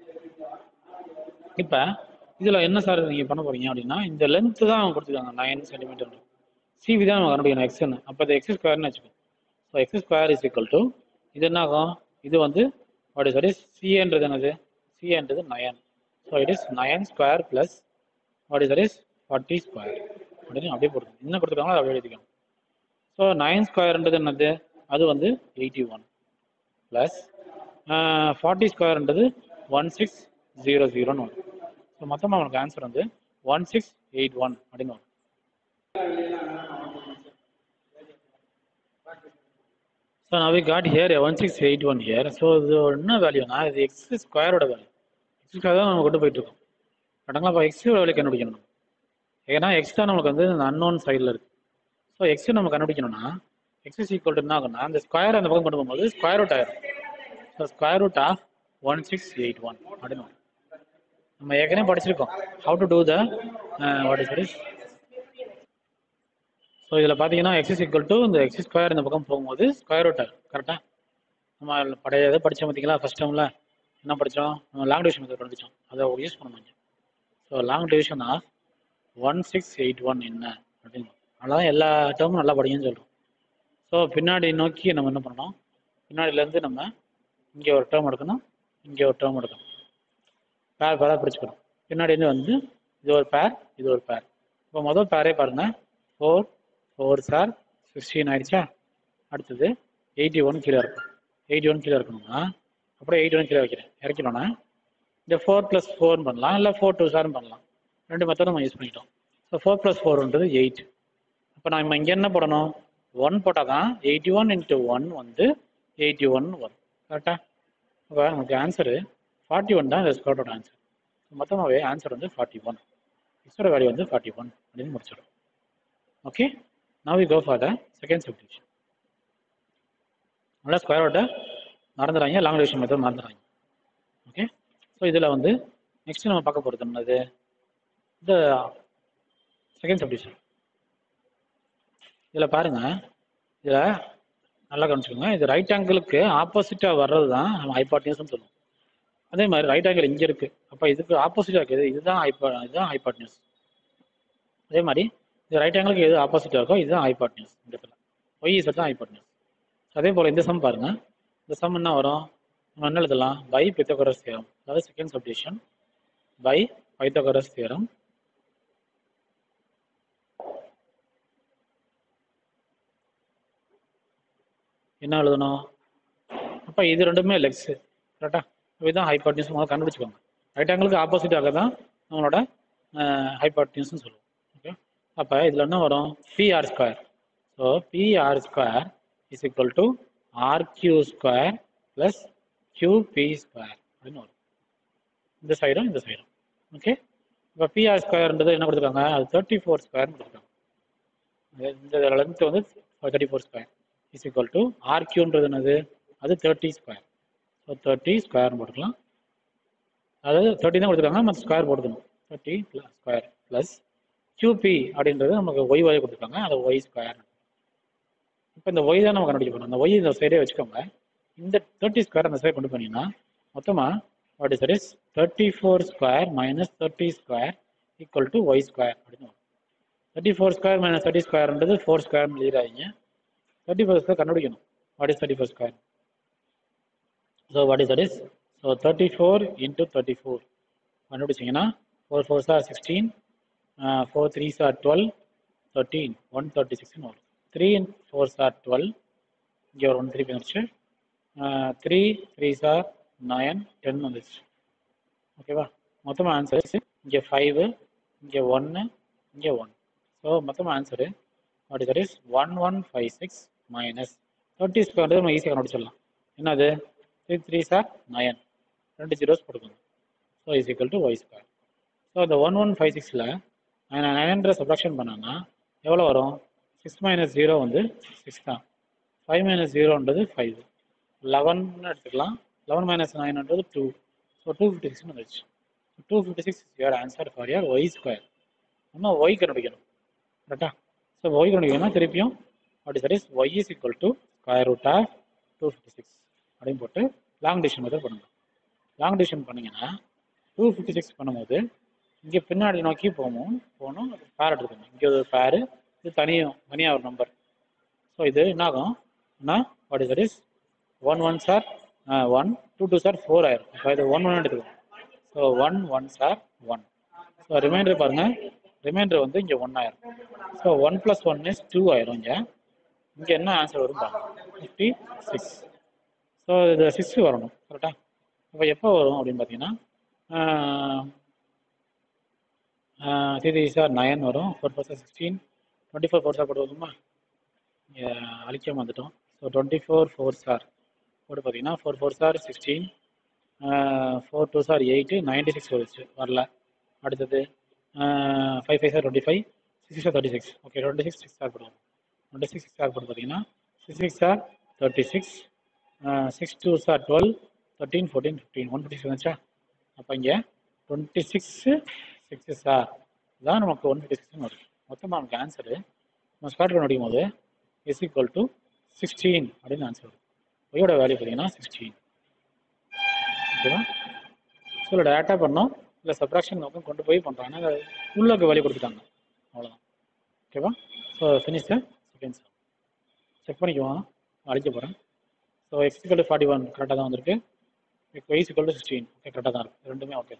இப்போ இதில் என்ன சார் நீங்கள் பண்ண போறீங்க அப்படின்னா இந்த லென்த்து தான் அவங்க கொடுத்துருக்காங்க நைன் சென்டிமீட்டர் சிபி தான் நம்ம கண்டுபிடிக்கணும் எக்ஸ்ன்னு அப்போ இது எக்ஸ் ஸ்கொயர்னு வச்சுக்கோங்க so x square is equal to இது என்ன ஆகும் இது வந்து வாட் இஸ் தட் இஸ் சிஏன்றது என்னது சிஏன்றது nine so it is nine square plus what is that is forty square அப்படின்னு அப்படியே போடுங்க என்ன கொடுத்துருக்காங்களோ அதை அப்படியே எழுதிக்கணும் ஸோ நைன் ஸ்கொயர்ன்றது என்னது அது வந்து எயிட்டி ஒன் ப்ளஸ் ஃபார்ட்டி ஸ்கொயர்ன்றது ஒன் சிக்ஸ் ஜீரோ ஜீரோன்னு வரும் ஸோ மொத்தமாக உங்களுக்கு ஆன்சர் வந்து ஒன் சிக்ஸ் எயிட் ஒன் அப்படின்னு வரும் so now we got here a 1681 here so இது என்ன வேல்யூனா இது எக்ஸ் ஸ்கொயரோட வேல்யூ எக்ஸ் ஸ்கொயர் தான் நம்ம கொண்டு போயிட்டு இருக்கோம் கரெக்டுங்களா அப்போ எக்ஸ் வேல்யூ கண்டுபிடிக்கணும் நம்ம. ஏன்னா எக்ஸ் தான் நமக்கு வந்து இந்த அன்னோன் சைடில் இருக்கு ஸோ எக்ஸ் நம்ம கண்டுபிடிக்கணும்னா எக்ஸ் இஸ் ஈக்குவல் டு என்ன ஆகும்னா அந்த ஸ்கொயர் அந்த பக்கம் கொண்டு போகும்போது ஸ்கொயர் ரூட் ஆயிரும் so square root of one six eight one அப்படின்னு வரும். நம்ம ஏற்கனவே படிச்சிருக்கோம் how to do the what is is so இதில் பார்த்தீங்கன்னா எக்ஸ் இஸ் ஈக்குவல் டு இந்த எக்ஸ் ஸ்கொயர் இந்த பக்கம் போகும்போது ஸ்கொயர் ரூட் ஆகும் கரெக்டாக நம்ம பழைய இதை படித்தோம் பார்த்தீங்களா ஃபஸ்ட் டைமில் என்ன படித்தோம் நம்ம லாங் டிவிஷன் மெத்தட் படித்தோம் அதை யூஸ் பண்ண முடியும் so long division of one six eight one என்ன அப்படின்னு அதனால எல்லா டேர்மும் நல்லா படிங்கன்னு சொல்கிறோம் ஸோ பின்னாடி நோக்கி நம்ம என்ன பண்ணணும் பின்னாடியிலேருந்து நம்ம இங்கே ஒரு டேர்ம் எடுக்கணும் இங்கே ஒரு டேர்ம் எடுக்கணும் பேர் பேராக பிரிச்சுக்கணும் பின்னாடி இருந்து வந்து இது ஒரு பேர் இது ஒரு பேர் இப்போ மொதல் பேரே பாருங்க ஃபோர் ஃபோர் சார் சிக்ஸ்டீன் ஆயிடுச்சா அடுத்தது எயிட்டி ஒன் கீழே இருக்கும் எயிட்டி ஒன் கீழே இருக்கணும்னா அப்புறம் எயிட்டி ஒன் கீழே வைக்கிறேன் இறக்கணும்னா இந்த ஃபோர் ப்ளஸ் ஃபோர்னு பண்ணலாம் இல்லை ஃபோர் டூ சார்னு பண்ணலாம் ரெண்டு மெத்தட் நம்ம யூஸ் பண்ணிட்டோம் ஸோ ஃபோர் ப்ளஸ் ஃபோர்ன்றது எயிட் அப்போ நம்ம இங்கே என்ன போடணும் ஒன் போட்டால் தான் எயிட்டி ஒன் இன்ட்டு ஒன் வந்து எயிட்டி ஒன் வரும் கரெக்டாக அப்போ நமக்கு ஆன்சரு ஃபார்ட்டி ஒன் தான் இந்த ஸ்கோரோட ஆன்சர் மொத்தமாகவே ஆன்சர் வந்து ஃபார்ட்டி ஒன் எக்ஸோட வேல்யூ வந்து ஃபார்ட்டி ஒன் அப்படின்னு முடிச்சிடும் okay now we go for the second subdivision நல்லா ஸ்கொயர் ரூட்டை மறந்துடுறாங்க லாங் டிவிஷன் மெத்தட் மறந்துடுறாங்க ஓகே ஸோ இதில் வந்து நெக்ஸ்ட் நம்ம பார்க்க போகிறது என்னது இந்த செகண்ட் சப்டிவிஷன் இதில் பாருங்க இதில் நல்லா கவனிச்சுக்கோங்க இது ரைட் ஆங்கிளுக்கு ஆப்போசிட்டாக வர்றது தான் நம்ம ஹைபாட்னியூஸ்னு சொல்லுவோம் அதே மாதிரி ரைட் ஆங்கிள் இங்கே இருக்கு அப்போ இதுக்கு ஆப்போசிட்டாக இருக்குது இதுதான் ஹைப்பா இதுதான் ஹைபாட்னியூஸ் அதே மாதிரி இது ரைட் ஆங்கிளுக்கு எது ஆப்போசிட்டாக இருக்கோ இதுதான் ஹைபாட்னியூஸ் இந்த இடத்துல ஒய் இசட் தான் ஹைபாட்னியூஸ் அதே போல் இந்த சம் பாருங்க இந்த சம் என்ன வரும் நம்ம என்ன எழுதலாம் பை பித்தகரஸ் தியரம் அதாவது second subdivision by Pythagoras theorem என்ன எழுதணும் அப்போ இது ரெண்டுமே லெக்ஸ் கரெக்டா இதுதான் ஹைபாட்னியூஸ் முதல்ல கண்டுபிடிச்சுக்கோங்க ரைட் ஆங்கிளுக்கு ஆப்போசிட்டாக தான் நம்மளோட ஹைபாட்னியூஸ்னு சொல்லுவோம் ஓகே அப்போ இதில் என்ன வரும் PR square so PR square is equal to R Q square plus QP square அப்படின்னு வரும் இந்த சைடும் இந்த சைடும் ஓகே இப்போ பிஆர் ஸ்கொயர்ன்றது என்ன கொடுத்துருக்காங்க அது தேர்ட்டி ஃபோர் ஸ்கொயர்னு கொடுத்துருக்காங்க இந்த லென்த் வந்து thirty four square is equal to R கியூன்றது என்னது அது தேர்ட்டி ஸ்கொயர் ஸோ தேர்ட்டி ஸ்கொயர்னு போட்டுக்கலாம் அதாவது தேர்ட்டி தான் கொடுத்துருக்காங்க மற்ற ஸ்கொயர் போட்டுக்கணும் thirty plus square plus QP அப்படின்றது நமக்கு ஒய் வாய் கொடுத்துருக்காங்க அது ஒய் ஸ்கொயர் இப்போ இந்த ஒய் தான் நம்ம கண்டுபிடிக்க போகிறோம் அந்த ஒய் இந்த சைடே வச்சுக்கோங்க இந்த தேர்ட்டி ஸ்கொயர் அந்த சைடு கொண்டு போனீங்கன்னா மொத்தமாக what is that is thirty four square minus thirty square equal to y square அப்படின்னு வரும் thirty four square minus thirty ஸ்கொயர்ன்றது ஃபோர் ஸ்கொயர் எழுதிடாதீங்க தேர்ட்டி ஃபோர் ஸ்கொயர் கண்டுபிடிக்கணும் what is thirty four square so what is that is so thirty four into thirty four கண்டுபிடிச்சிங்கன்னா four fours are sixteen four threes are twelve thirteen one thirty சிக்ஸ்னு வரும் three fours are twelve இங்கே ஒரு one three வந்துச்சு three threes are nine ten வந்துச்சு ஓகேவா மொத்தமாக answer இங்கே ஃபைவு இங்கே ஒன்று இங்கே ஒன் ஸோ மொத்தமாக answer what is is one one five six minus thirty square நம்ம ஈஸியாக கண்டுபிடிச்சிடலாம் என்னது த்ரீ த்ரீ சார் நயன் ரெண்டு ஜீரோஸ் கொடுக்கணும் so is equal to y square so இந்த ஒன் ஒன் ஃபைவ் சிக்ஸில் நான் நைன்ன்ற சப்ராக்ஷன் பண்ணேன்னா எவ்வளோ வரும் சிக்ஸ் மைனஸ் ஜீரோ வந்து சிக்ஸ் தான் ஃபைவ் மைனஸ் ஜீரோன்றது ஃபைவ் லெவன் எடுத்துக்கலாம் லெவன் மைனஸ் நைன்ன்றது two so two fifty six வந்துருச்சு two fifty six your answer for யர் ஒய் ஸ்கொயர் நம்ம ஒய் கண்டுபிடிக்கணும் கரெக்டா ஸோ ஒய் கண்டுபிடிக்கணும்னா திருப்பியும் what is that is y is equal to square root of two fifty six அப்படின்னு போட்டு லாங் டிவிஷன் மெத்தட் பண்ணுங்க லாங் டிவிஷன் பண்ணீங்கன்னா டூ ஃபிஃப்டி சிக்ஸ் பண்ணும்போது இங்கே பின்னாடி நோக்கி போகணும் போகணும் பேர் எடுத்துக்கணும் இங்கே ஒரு பேரு இது தனியும் தனியாக ஒரு நம்பர் ஸோ இது என்ன ஆகும் what is that is one one sir one two two sir four ஆயிரும் இப்போ இது ஒன் ஒன் எடுத்துக்கணும் so one one sir one so reminder பாருங்கள் ரிமைண்டர் வந்து இங்கே ஒன் ஆயிரும் so one plus one is two ஆயிரும் இங்கே இங்கே என்ன ஆன்சர் வரும் பாருங்க ஃபிஃப்டி சிக்ஸ் ஸோ இது சிக்ஸ் வரணும் கரெக்டாக அப்போ எப்போ வரும் அப்படின்னு பார்த்தீங்கன்னா த்ரீ சார் நயன் வரும் four four sir sixteen twenty four four are போட்டு வருமா இங்கே அழிக்காம வந்துட்டோம் so twenty four four are போட்டு பார்த்தீங்கன்னா four four sir sixteen four two sir eight ninety six வந்துச்சு வரல அடுத்தது five five sir twenty five six are thirty six okay twenty six six are போடுவோம் டுவெண்ட்டி சிக்ஸ் சிக்ஸ் சார் போட்டு பார்த்தீங்கன்னா six six are thirty six six two are twelve thirteen fourteen fifteen one fifty six வந்துச்சா அப்போ இங்கே twenty six six sir தான் நமக்கு one fifty சிக்ஸ்னு வருது மொத்தமாக நமக்கு ஆன்சரு நம்ம ஸ்கொயர் கண்டுபிடிக்கும் போது இஸ் ஈக்குவல் டு சிக்ஸ்டீன் அப்படின்னு ஆன்சர் வரும் ஒய்யோட வேல்யூ பார்த்தீங்கன்னா சிக்ஸ்டீன் ஓகேவா ஸோ இல்லை டேட்டா பண்ணோம் இல்லை சப்ராக்ஷன் நோக்கம் கொண்டு போய் பண்ணுறாங்க ஆனால் உள்ளக்கு வேல்யூ கொடுத்துட்டாங்க அவ்வளோதான் ஓகேவா so finish second sir check பண்ணிக்குவோம் அழிக்க போகிறேன் so x equal to forty one கரெக்டாக தான் வந்திருக்கு இப்போ y equal to sixteen okay கரெக்டாக தான் இருக்குது ரெண்டுமே okay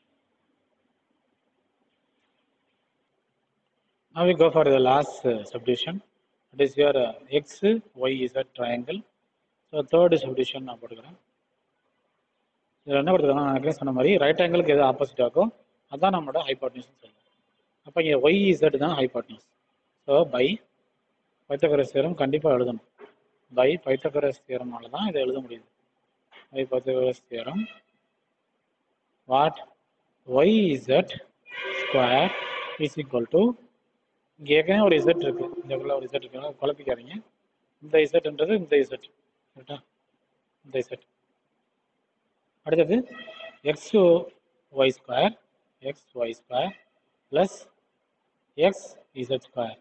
Now we go for the last uh, subdivision. That is your uh, x, y is a triangle. So third subdivision நான் போட்டுக்கிறேன் இதில் என்ன கொடுத்துருக்காங்க நான் ஏற்கனவே சொன்ன மாதிரி ரைட் ஆங்கிளுக்கு எது ஆப்போசிட் ஆகும் அதான் நம்மளோட ஹைபாட்னியூஸ் சொல்லுவோம் அப்போ இங்கே ஒய் இசட் தான் hypotenuse so by Pythagoras theorem கண்டிப்பாக எழுதணும் பை பைத்தகரஸ் தியரம்னால தான் இதை எழுத முடியுது by Pythagoras theorem what y z square is equal to இங்கே ஏற்கனவே ஒரு இசட் இருக்கு இந்த இடத்துல ஒரு இசட் இருக்கு குழப்பிக்காதீங்க இந்த இசட்ன்றது இந்த இசட் கரெக்டா இந்த இசட் அடுத்தது x y square x y square plus x z square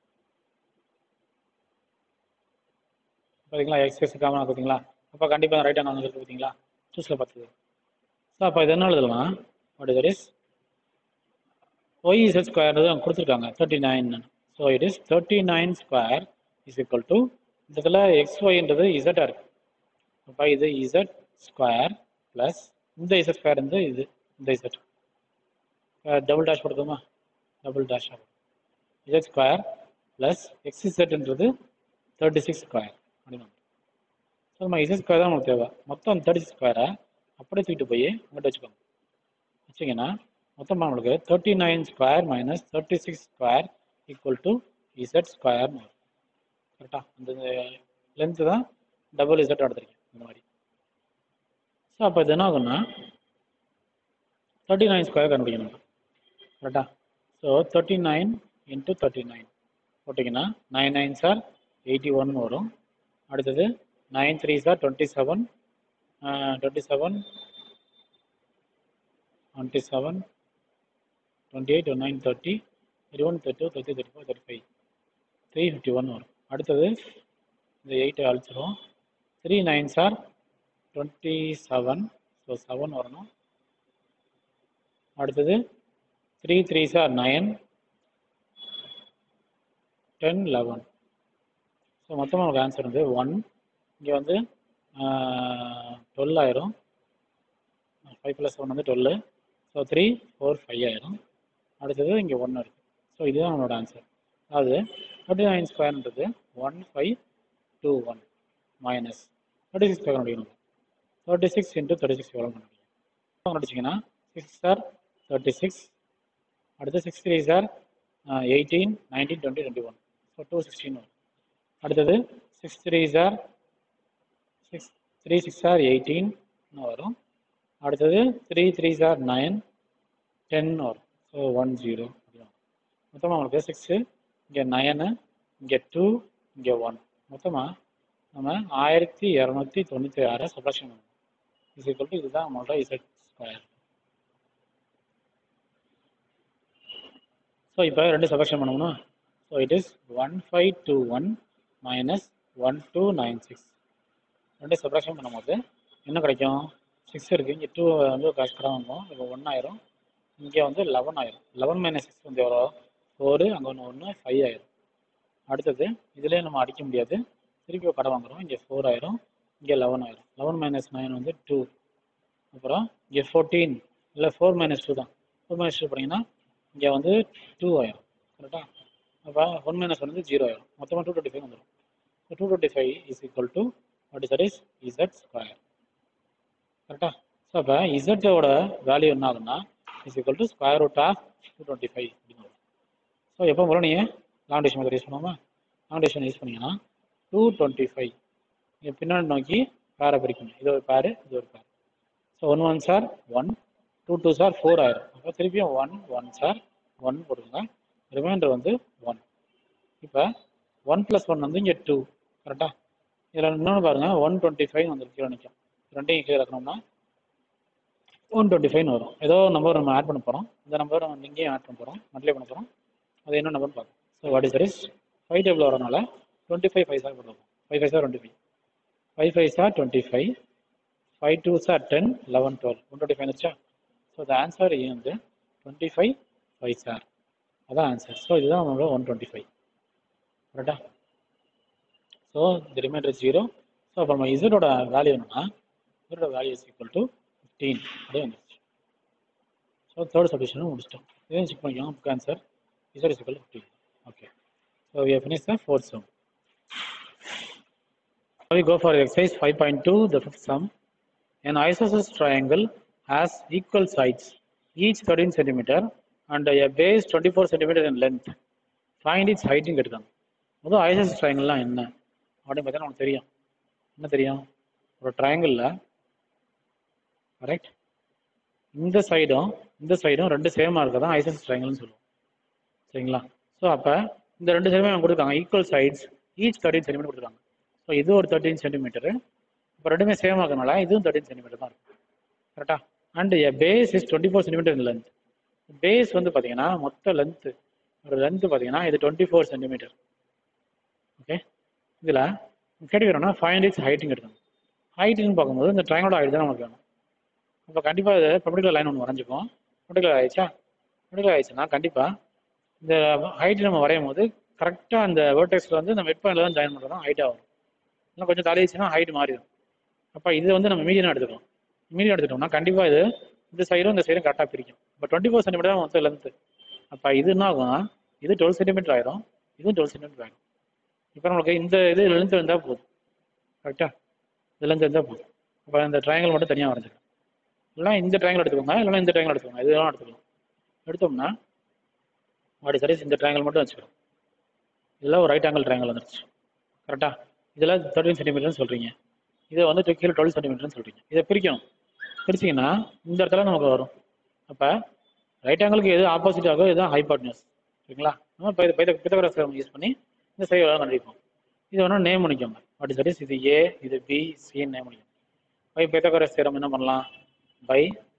பார்த்தீங்களா எக்ஸ் எக்ஸ் காமனாக பார்த்தீங்களா அப்போ கண்டிப்பாக ரைட் ஹேண்ட் வந்து பார்த்தீங்களா சூஸில் பார்த்தது ஸோ அப்போ இது என்ன எழுதலாம் what is is y z square தான் கொடுத்துருக்காங்க thirty nine so it is thirty nine square is equal to இந்த இதில் எக்ஸ் ஒய்ன்றது இசட்டாக இருக்குது அப்போ இது இசட் ஸ்கொயர் ப்ளஸ் இந்த இசட் ஸ்கொயர் வந்து இது இந்த இசட் டபுள் டேஷ் கொடுக்குமா டபுள் டேஷ் ஆகும் இசட் ஸ்கொயர் ப்ளஸ் எக்ஸ் இசட்ன்றது தேர்ட்டி சிக்ஸ் ஸ்கொயர் அப்படின்னு ஸோ நம்ம இசட் ஸ்கொயர் தான் நமக்கு தேவை மொத்தம் தேர்ட்டி சிக்ஸ் ஸ்கொயரை அப்படியே தூக்கிட்டு போய் அங்கிட்ட வச்சுக்கோங்க வச்சிங்கன்னா மொத்தமாக நம்மளுக்கு thirty nine square minus thirty six square equal to z ஸ்கொயர்னு வரும் கரெக்டாக அந்த லென்த்து தான் டபுள் இசட் எடுத்துருக்கேன் இந்த மாதிரி ஸோ அப்போ இது என்ன ஆகும்னா தேர்ட்டி நைன் ஸ்கொயர் கண்டுபிடிக்கணும் கரெக்டாக so thirty nine into thirty nine போட்டிங்கன்னா nine nine sir eighty one வரும் அடுத்தது nine three sir twenty seven twenty seven twenty seven twenty eight nine thirty thirty one thirty two thirty thirty four thirty five three fifty one வரும் அடுத்தது இந்த எயிட்டை அழிச்சிரும் three nine sir twenty seven so seven வரணும் அடுத்தது three three sir nine ten eleven so மொத்தமாக நமக்கு answer வந்து ஒன் இங்கே வந்து டுவெல் ஆயிரும் ஃபைவ் ப்ளஸ் ஒன் வந்து twelve so three four five ஆயிரும் அடுத்தது இங்கே ஒன்று இருக்குது ஸோ இதுதான் நம்மளோட ஆன்சர் அதாவது தேர்ட்டி நைன் ஸ்கொயர்ன்றது one five two one minus thirty six square முடிக்கணும் thirty six into thirty six எவ்வளோ முடியும் கண்டுபிடிச்சிங்கன்னா சிக்ஸ் சார் தேர்ட்டி சிக்ஸ் அடுத்து six three are eighteen nineteen twenty twenty one so two sixteen வரும் அடுத்தது six three are six three six are eighteen வரும் அடுத்தது three three sir nine ten வரும் so one zero மொத்தமாக உங்களுக்கு six இங்கே nine இங்கே டூ இங்கே ஒன் மொத்தமாக நம்ம ஆயிரத்தி இரநூத்தி தொண்ணூற்றி ஆறை சப்ராக்ஷன் பண்ணணும் இஸ் ஈக்குவல் டு இதுதான் நம்மளோட இசட் ஸ்கொயர் ஸோ இப்போ ரெண்டு சப்ராக்ஷன் பண்ணோம்னா so it is one five two one minus one two nine six ரெண்டு சப்ராக்ஷன் பண்ணும்போது என்ன கிடைக்கும் சிக்ஸ் இருக்குது இங்கே டூ வந்து கரெக்டாக வாங்குவோம் இப்போ ஒன் ஆயிரும் இங்கே வந்து லெவன் ஆயிரும் லெவன் மைனஸ் சிக்ஸ் வந்து எவ்வளோ ஃபோரு அங்கே ஒன்று ஒன்று ஃபைவ் ஆயிரும் அடுத்தது இதுலேயே நம்ம அடிக்க முடியாது திருப்பி கடை வாங்குறோம் இங்கே ஃபோர் ஆயிரும் இங்கே லெவன் ஆயிரும் லெவன் மைனஸ் நைன் வந்து டூ அப்புறம் இங்கே ஃபோர்டீன் இல்லை ஃபோர் மைனஸ் டூ தான் ஃபோர் மைனஸ் டூ பண்ணிங்கன்னா இங்கே வந்து டூ ஆயிரும் கரெக்டாக அப்போ ஒன் மைனஸ் ஒன் வந்து ஜீரோ ஆயிரும் மொத்தமாக டூ டுவெண்ட்டி ஃபைவ் வந்துடும் two twenty five is equal to what is that is z square கரெக்டாக ஸோ அப்போ இசட்டோட வேல்யூ என்ன ஆகுதுன்னா is equal to square root of two twenty five அப்படின்னு வரும் ஸோ எப்போ போல நீங்கள் லாங் டேஷன் மெத்தட் யூஸ் பண்ணுவோமா லாங் டேஷன் யூஸ் பண்ணீங்கன்னா டூ டுவெண்ட்டி ஃபைவ் நீங்கள் பின்னாடி நோக்கி பேரை பிரிக்கணும் இது ஒரு பேரு இது ஒரு pair so one one sir one two two sir four ஆயிரும் அப்போ திருப்பியும் ஒன் ஒன் சார் ஒன் போட்டுருங்க ரிமைண்டர் வந்து ஒன் இப்போ ஒன் ப்ளஸ் ஒன் வந்து இங்கே டூ கரெக்டாக இதில் இன்னொன்று பாருங்கள் ஒன் டுவெண்ட்டி ஃபைவ் வந்து கீழே நிற்கும் ரெண்டையும் கீழே இருக்கணும்னா ஒன் டுவெண்ட்டி ஃபைவ்னு வரும் ஏதோ நம்பர் நம்ம ஆட் பண்ண போகிறோம் இந்த நம்பர் நம்ம இங்கேயும் ஆட் பண்ண போகிறோம் மல்டிப்ளை பண்ண போகிறோம் அது என்ன நம்பர்னு பார்ப்போம் so what is is five table வரனால டுவெண்ட்டி ஃபைவ் ஃபைவ் சார் பண்ணுவோம் five five sir twenty five five five sir twenty five five two are ten eleven twelve one twenty five வச்சா ஸோ த ஆன்சர் வந்து twenty five five are அதான் answer so இதுதான் நம்மளோட one twenty five கரெக்டா so the reminder zero so அப்போ நம்ம இசடோட value என்னன்னா இசடோட value is equal to fifteen அப்படியே வந்துருச்சு ஸோ தேர்ட் சொல்யூஷனும் முடிச்சிட்டோம் இதையும் செக் பண்ணிக்கலாம் book answer z is equal fifteen okay so we finish the fourth sum we go for exercise 5.2 the fifth sum an isosceles triangle has equal sides each 13 centimeter and a base 24 centimeter in length find its height னு கேட்டுருக்காங்க முதல் ஐசோசஸ் ட்ரையாங்கிள்லாம் என்ன அப்படின்னு பார்த்தா நமக்கு தெரியும் என்ன தெரியும் ஒரு ட்ரையாங்கிளில் கரெக்ட் இந்த சைடும் இந்த சைடும் ரெண்டு சேமாக இருக்க தான் ஐசோசஸ் ட்ரையாங்கிள்னு சொல்லுவோம் சரிங்களா ஸோ அப்போ இந்த ரெண்டு சைடுமே அவங்க கொடுத்துருக்காங்க equal sides each thirteen centimetre கொடுத்துருக்காங்க ஸோ இது ஒரு தேர்ட்டின் சென்டிமீட்டரு இப்போ ரெண்டுமே சேம் ஆகிறதுனால இதுவும் தேர்ட்டின் சென்டிமீட்டர் தான் இருக்கும் கரெக்டா and a base is twenty four centimetre in length base வந்து பார்த்தீங்கன்னா மொத்த லென்த்து ஒரு லென்த்து பார்த்தீங்கன்னா இது டுவெண்ட்டி ஃபோர் சென்டிமீட்டர் ஓகே இதில் கேட்டுக்கிறோம்னா ஃபைவ் ஹண்ட்ரட்ஸ் ஹைட்டுங்க எடுக்கணும் ஹைட்டுன்னு பார்க்கும்போது இந்த ட்ரைங்கோட ஹைட் தான் நமக்கு வேணும் இப்போ கண்டிப்பாக இது பர்டிகுலர் லைன் ஒன்று வரைஞ்சிப்போம் பர்டிகுலர் ஆயிடுச்சா பர்டிகுலர் ஆயிடுச்சுன்னா கண்டிப்பாக இந்த ஹைட் நம்ம வரையும் போது கரெக்டாக அந்த வேர்டெக்ஸில் வந்து நம்ம மிட் பாயிண்டில் தான் ஜாயின் பண்ணுறது தான் ஹைட்டாக வரும் இன்னும் கொஞ்சம் தலையிடுச்சுன்னா ஹைட் மாறிடும் அப்போ இது வந்து நம்ம மீடியம் எடுத்துக்கணும் மீடியம் எடுத்துட்டோம்னா கண்டிப்பாக இது இந்த சைடும் இந்த சைடும் கரெக்டாக பிரிக்கும் இப்போ டுவெண்ட்டி ஃபோர் சென்டிமீட்டர் தான் மொத்தம் லென்த்து அப்போ இது என்ன ஆகும்னா இது டுவெல் சென்டிமீட்டர் ஆயிரும் இதுவும் டுவெல் சென்டிமீட்டர் ஆயிரும் இப்போ நம்மளுக்கு இந்த இது லென்த் இருந்தால் போதும் கரெக்டாக இது லென்த் இருந்தால் போதும் அப்போ இந்த ட்ரையாங்கிள் மட்டும் தனியாக வரைஞ்சிக்கலாம் இல்லைனா இந்த ட்ரையாங்கிள் எடுத்துக்கோங்க இல்லைனா இந்த ட்ரையாங்கிள் எடுத்துக்கோங்க இதெல்லாம் எடுத்துக்கலாம் எடுத்தோம்னா வாடி சரி இந்த ட்ரையாங்கிள் மட்டும் வச்சுக்கிறோம் இதெல்லாம் ஒரு ரைட் ஆங்கிள் ட்ரையாங்கிள் வந்துருச்சு கரெக்டாக இதில் தேர்ட்டின் சென்டிமீட்டர்னு சொல்கிறீங்க இதை வந்து கீழே டுவெல் சென்டிமீட்டர்னு சொல்கிறீங்க இதை பிரிக்கணும் பிரிச்சிங்கன்னா இந்த இடத்துல நமக்கு வரும் அப்போ ரைட் ஆங்கிளுக்கு எது ஆப்போசிட் ஆகும் இதுதான் ஹைபாட்னியூஸ் சரிங்களா நம்ம இப்போ இது பித்தகரஸ் யூஸ் பண்ணி இந்த சைடு வேலை கண்டுபிடிப்போம் இது வேணா நேம் பண்ணிக்கோங்க வாட் இஸ் தட் இஸ் இது ஏ இது பி சின்னு நேம் பண்ணிக்கோங்க பை பித்தகரஸ் தேரம் என்ன பண்ணலாம் பை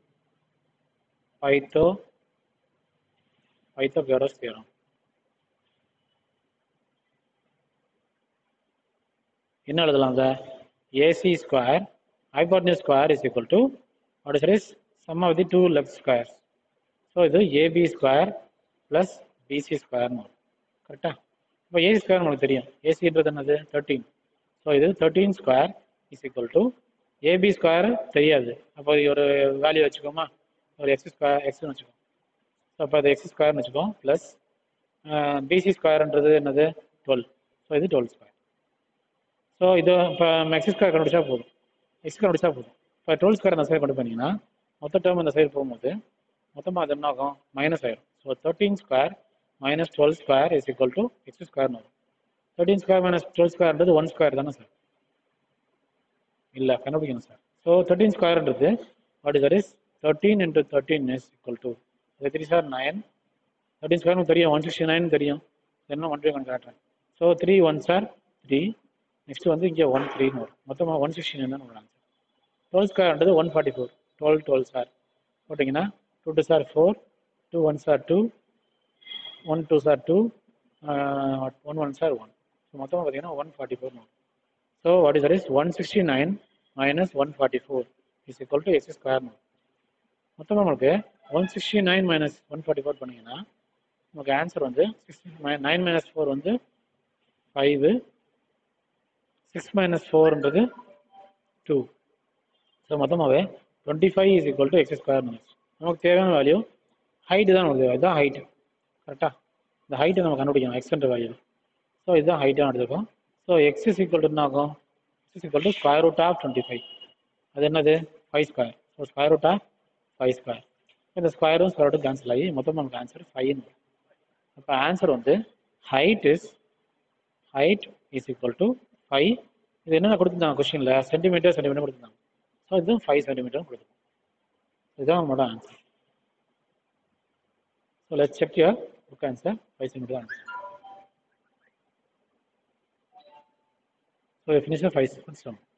பைத்தோ பைத்தோகரஸ் தேரம் என்ன எழுதலாம் அதை AC square hypotenuse square is equal to what is is sum of the two left squares so இது ஏபி ஸ்கொயர் ப்ளஸ் பிசி ஸ்கொயர்னு வரும் கரெக்டாக இப்போ ஏசி ஸ்கொயர் நமக்கு தெரியும் ஏசின்றது என்னது தேர்ட்டீன் ஸோ இது thirteen square is equal to AB square தெரியாது அப்போ ஒரு வேல்யூ வச்சுக்கோமா ஒரு எக்ஸ் ஸ்கொயர் எக்ஸ்னு வச்சுக்கோ ஸோ அப்போ அது எக்ஸ் ஸ்கொயர்னு வச்சுக்கோம் ப்ளஸ் பிசி ஸ்கொயர்ன்றது என்னது டுவெல் ஸோ இது டுவெல் ஸ்கொயர் ஸோ இது இப்போ எக்ஸ் ஸ்கொயர் கண்டுபிடிச்சா போதும் எக்ஸ் கண்டுபிடிச்சா போதும் இப்போ டுவெல் ஸ்கொயர் அந்த சைடு கொண்டு போனீங்கன்னா மொத்த டேர்ம் இந்த சைடு போகும்போது மொத்தமாக அது என்ன ஆகும் மைனஸ் ஆயிடும் so thirteen square minus twelve square is equal to X ஸ்கொயர்னு வரும் தேர்ட்டீன் ஸ்கொயர் மைனஸ் டுவெல் ஸ்கொயர்ன்றது ஒன் ஸ்கொயர் தானே சார் இல்லை கண்டுபிடிக்கணும் சார் ஸோ தேர்ட்டீன் ஸ்கொயர்ன்றது what is that is thirteen into thirteen is equal to three sir nine thirteen square தெரியும் one sixty nine தெரியும் என்ன ஒன் த்ரீ ஒன் காட்டுறேன் so three one sir three next வந்து இங்கே one த்ரீன்னு வரும் மொத்தமாக ஒன் சிக்ஸ்டி நைன் தான் வரும் டுவெல் ஸ்கொயர்ன்றது one forty four twelve twelve sir போட்டிங்கன்னா two two sir four two one sir two one two sir two one one sir one so மொத்தமாக பார்த்தீங்கன்னா ஒன் ஃபார்ட்டி ஃபோர் வரும் so what is that is one sixty nine minus one forty four is equal to X square மொத்தமாக உங்களுக்கு one sixty nine minus one forty four பண்ணிங்கன்னா நமக்கு answer வந்து six nine minus four வந்து five six minus ஃபோர்ன்றது two so மொத்தமாகவே twenty five is equal to X square minus நமக்கு தேவையான வேல்யூ ஹைட்டு தான் நமக்கு இதுதான் ஹைட்டு கரெக்டாக இந்த ஹைட்டை நம்ம கண்டுபிடிக்கணும் எக்ஸ்ன்ற வேல்யூ ஸோ இதுதான் ஹைட்டாக எடுத்துக்கோம் so X is equal to என்ன ஆகும் X is equal to square root of twenty five அது என்னது five square so square root of five square இந்த ஸ்கொயரும் ஸ்கொயர் ரூட்டும் கேன்சல் ஆகி மொத்தம் நமக்கு ஆன்சர் ஃபைவ்னு அப்போ ஆன்சர் வந்து height is height is equal to five இது என்னென்ன கொடுத்துருந்தாங்க கொஸ்டினில் சென்டிமீட்டர் சென்டிமீட்டர் கொடுத்துருந்தாங்க ஸோ இதுவும் ஃபைவ் சென்டிமீட்டர் கொடுத்துருக்கோம் இதுதான் நம்மளோட answer so let check your book answer five centimetre answer so finish five seconds